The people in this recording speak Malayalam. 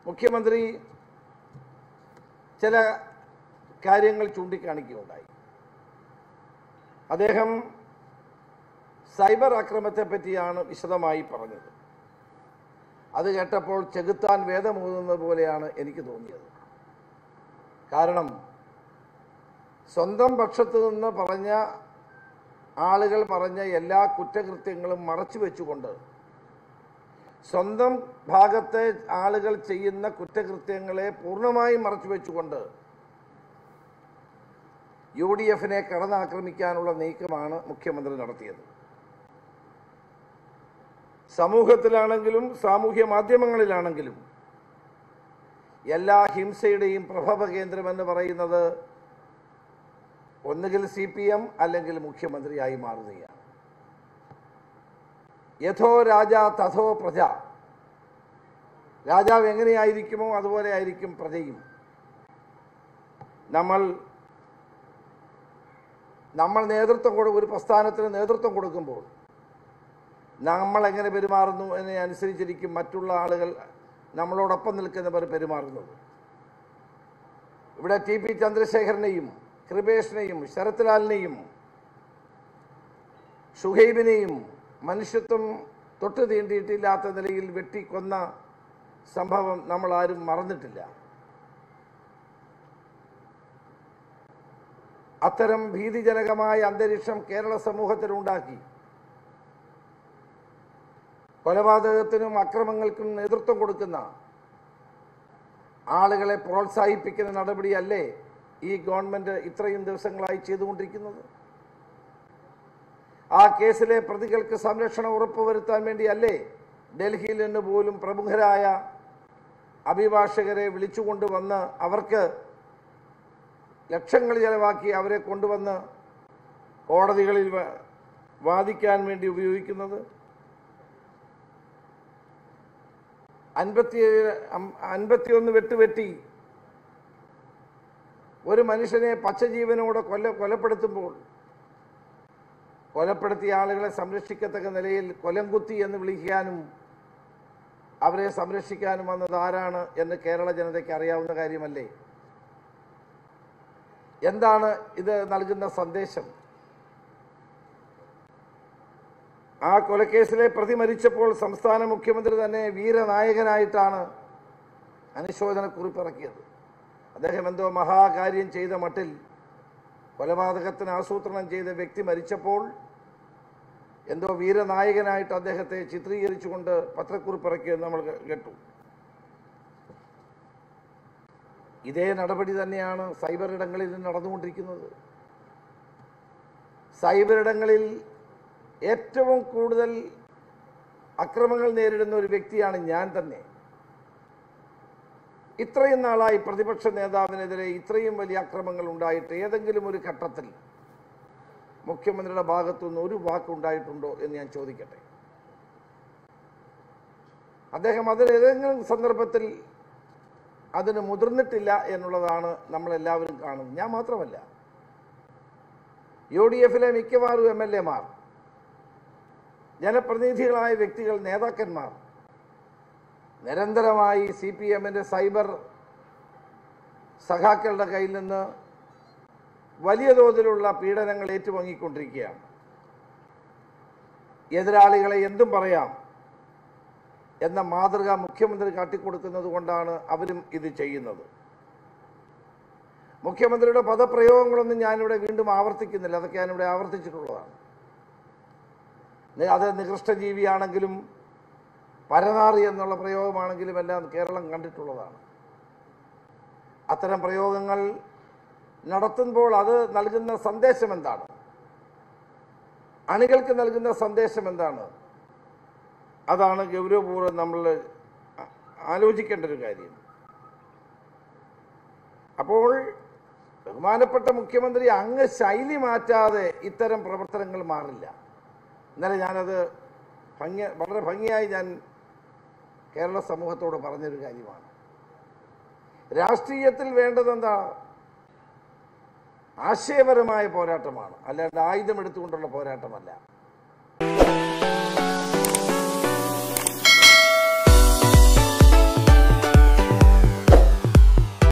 മുഖ്യമന്ത്രി ചില കാര്യങ്ങൾ ചൂണ്ടിക്കാണിക്കുകയുണ്ടായി അദ്ദേഹം സൈബർ ആക്രമണത്തെ പറ്റിയാണ് വിശദമായി പറഞ്ഞത് അത് കേട്ടപ്പോൾ ചെകുത്താൻ വേദമൂതുന്നത് പോലെയാണ് എനിക്ക് തോന്നിയത് കാരണം സ്വന്തം പക്ഷത്തു നിന്ന് പറഞ്ഞ ആളുകൾ പറഞ്ഞ എല്ലാ കുറ്റകൃത്യങ്ങളും മറച്ചു വെച്ചുകൊണ്ട് സ്വന്തം ഭാഗത്തെ ആളുകൾ ചെയ്യുന്ന കുറ്റകൃത്യങ്ങളെ പൂർണ്ണമായും മറച്ചു വെച്ചുകൊണ്ട് യു ഡി എഫിനെ കടന്നാക്രമിക്കാനുള്ള നീക്കമാണ് മുഖ്യമന്ത്രി നടത്തിയത് സമൂഹത്തിലാണെങ്കിലും സാമൂഹ്യ മാധ്യമങ്ങളിലാണെങ്കിലും എല്ലാ ഹിംസയുടെയും പ്രഭവ കേന്ദ്രമെന്ന് പറയുന്നത് ഒന്നുകിൽ സി പി എം അല്ലെങ്കിൽ മുഖ്യമന്ത്രിയായി മാറുകയാണ് യഥോ രാജ തഥോ പ്രജ രാജാവ് എങ്ങനെയായിരിക്കുമോ അതുപോലെ ആയിരിക്കും പ്രജയും നമ്മൾ നമ്മൾ നേതൃത്വം കൊടു ഒരു പ്രസ്ഥാനത്തിന് നേതൃത്വം കൊടുക്കുമ്പോൾ നമ്മൾ എങ്ങനെ പെരുമാറുന്നു എന്നതിനെ അനുസരിച്ചിരിക്കും മറ്റുള്ള ആളുകൾ നമ്മളോടൊപ്പം നിൽക്കുന്നവർ പെരുമാറുന്നത് ഇവിടെ ടി പി ചന്ദ്രശേഖരനെയും കൃപേഷിനെയും ശരത്ലാലിനെയും ഷുഹൈബിനെയും മനുഷ്യത്വം തൊട്ട് തീണ്ടിയിട്ടില്ലാത്ത നിലയിൽ വെട്ടിക്കൊന്ന സംഭവം നമ്മൾ ആരും മറന്നിട്ടില്ല അത്തരം ഭീതിജനകമായ അന്തരീക്ഷം കേരള സമൂഹത്തിലുണ്ടാക്കി കൊലപാതകത്തിനും അക്രമങ്ങൾക്കും നേതൃത്വം കൊടുക്കുന്ന ആളുകളെ പ്രോത്സാഹിപ്പിക്കുന്ന നടപടിയല്ലേ ഈ ഗവൺമെന്റ് ഇത്രയും ദിവസങ്ങളായി ചെയ്തുകൊണ്ടിരിക്കുന്നത് ആ കേസിലെ പ്രതികൾക്ക് സംരക്ഷണം ഉറപ്പുവരുത്താൻ വേണ്ടിയല്ലേ ഡൽഹിയിൽ നിന്ന് പോലും പ്രമുഖരായ അഭിഭാഷകരെ വിളിച്ചുകൊണ്ടുവന്ന് അവർക്ക് ലക്ഷങ്ങൾ ചെലവാക്കി അവരെ കൊണ്ടുവന്ന് കോടതികളിൽ വ- വാദിക്കാൻ വേണ്ടി ഉപയോഗിക്കുന്നത് അൻപത്തി അൻപത്തിയൊന്ന് വെട്ടുവെട്ടി ഒരു മനുഷ്യനെ പച്ചജീവനോടെ കൊല്ല കൊലപ്പെടുത്തുമ്പോൾ കൊലപ്പെടുത്തിയ ആളുകളെ സംരക്ഷിക്കത്തക്ക നിലയിൽ കൊലംകുത്തി എന്ന് വിളിക്കാനും അവരെ സംരക്ഷിക്കാനും വന്നത് ആരാണ് എന്ന് കേരള ജനതയ്ക്ക് അറിയാവുന്ന കാര്യമല്ലേ എന്താണ് ഇത് നൽകുന്ന സന്ദേശം ആ കൊലക്കേസിലെ പ്രതി മരിച്ചപ്പോൾ സംസ്ഥാന മുഖ്യമന്ത്രി തന്നെ വീരനായകനായിട്ടാണ് അനുശോചനക്കുറിപ്പ് ഇറക്കിയത് അദ്ദേഹം എന്തോ മഹാകാര്യം ചെയ്ത മട്ടിൽ കൊലപാതകത്തിന് ആസൂത്രണം ചെയ്ത വ്യക്തി മരിച്ചപ്പോൾ എന്തോ വീരനായകനായിട്ട് അദ്ദേഹത്തെ ചിത്രീകരിച്ചുകൊണ്ട് പത്രക്കുറിപ്പ് ഇറക്കിയത് നമ്മൾ കേ- കേട്ടു ഇതേ നടപടി തന്നെയാണ് സൈബർ ഇടങ്ങളിൽ നടന്നുകൊണ്ടിരിക്കുന്നത് സൈബർ ഇടങ്ങളിൽ ഏറ്റവും കൂടുതൽ അക്രമങ്ങൾ നേരിടുന്ന ഒരു വ്യക്തിയാണ് ഞാൻ തന്നെ ഇത്രയും നാളായി പ്രതിപക്ഷ നേതാവിനെതിരെ ഇത്രയും വലിയ അക്രമങ്ങൾ ഉണ്ടായിട്ട് ഏതെങ്കിലും ഒരു ഘട്ടത്തിൽ മുഖ്യമന്ത്രിയുടെ ഭാഗത്തുനിന്ന് ഒരു വാക്കുണ്ടായിട്ടുണ്ടോ എന്ന് ഞാൻ ചോദിക്കട്ടെ അദ്ദേഹം അതിൽ ഏതെങ്കിലും സന്ദർഭത്തിൽ അതിന് മുതിർന്നിട്ടില്ല എന്നുള്ളതാണ് നമ്മളെല്ലാവരും കാണുന്നത് ഞാൻ മാത്രമല്ല യു ഡി എഫിലെ മിക്കവാറും എം എൽ എമാർ ജനപ്രതിനിധികളായ വ്യക്തികൾ നേതാക്കന്മാർ നിരന്തരമായി സി പി എമ്മിൻ്റെ സൈബർ സഖാക്കളുടെ കയ്യിൽ നിന്ന് വലിയ തോതിലുള്ള പീഡനങ്ങൾ ഏറ്റുവാങ്ങിക്കൊണ്ടിരിക്കുകയാണ് എതിരാളികളെ എന്തും പറയാം എന്ന മാതൃക മുഖ്യമന്ത്രി കാട്ടിക്കൊടുക്കുന്നത് കൊണ്ടാണ് അവരും ഇത് ചെയ്യുന്നത് മുഖ്യമന്ത്രിയുടെ പദപ്രയോഗങ്ങളൊന്നും ഞാനിവിടെ വീണ്ടും ആവർത്തിക്കുന്നില്ല അതൊക്കെ ഞാനിവിടെ ആവർത്തിച്ചിട്ടുള്ളതാണ് നി- അത് നികൃഷ്ടജീവിയാണെങ്കിലും പരനാറി എന്നുള്ള പ്രയോഗമാണെങ്കിലും എല്ലാം കേരളം കണ്ടിട്ടുള്ളതാണ് അത്തരം പ്രയോഗങ്ങൾ നടത്തുമ്പോൾ അത് നൽകുന്ന സന്ദേശം എന്താണ് അണികൾക്ക് നൽകുന്ന സന്ദേശം എന്താണ് അതാണ് ഗൗരവപൂർവ്വം നമ്മൾ ആ- ആലോചിക്കേണ്ട ഒരു കാര്യം അപ്പോൾ ബഹുമാനപ്പെട്ട മുഖ്യമന്ത്രി അങ്ങ് ശൈലി മാറ്റാതെ ഇത്തരം പ്രവർത്തനങ്ങൾ മാറില്ല ഇന്നലെ ഞാനത് ഭംഗി വളരെ ഭംഗിയായി ഞാൻ കേരള സമൂഹത്തോട് പറഞ്ഞൊരു കാര്യമാണ് രാഷ്ട്രീയത്തിൽ വേണ്ടത് എന്താ ആശയപരമായ പോരാട്ടമാണ് അല്ലാണ്ട് ആയുധമെടുത്തുകൊണ്ടുള്ള പോരാട്ടമല്ല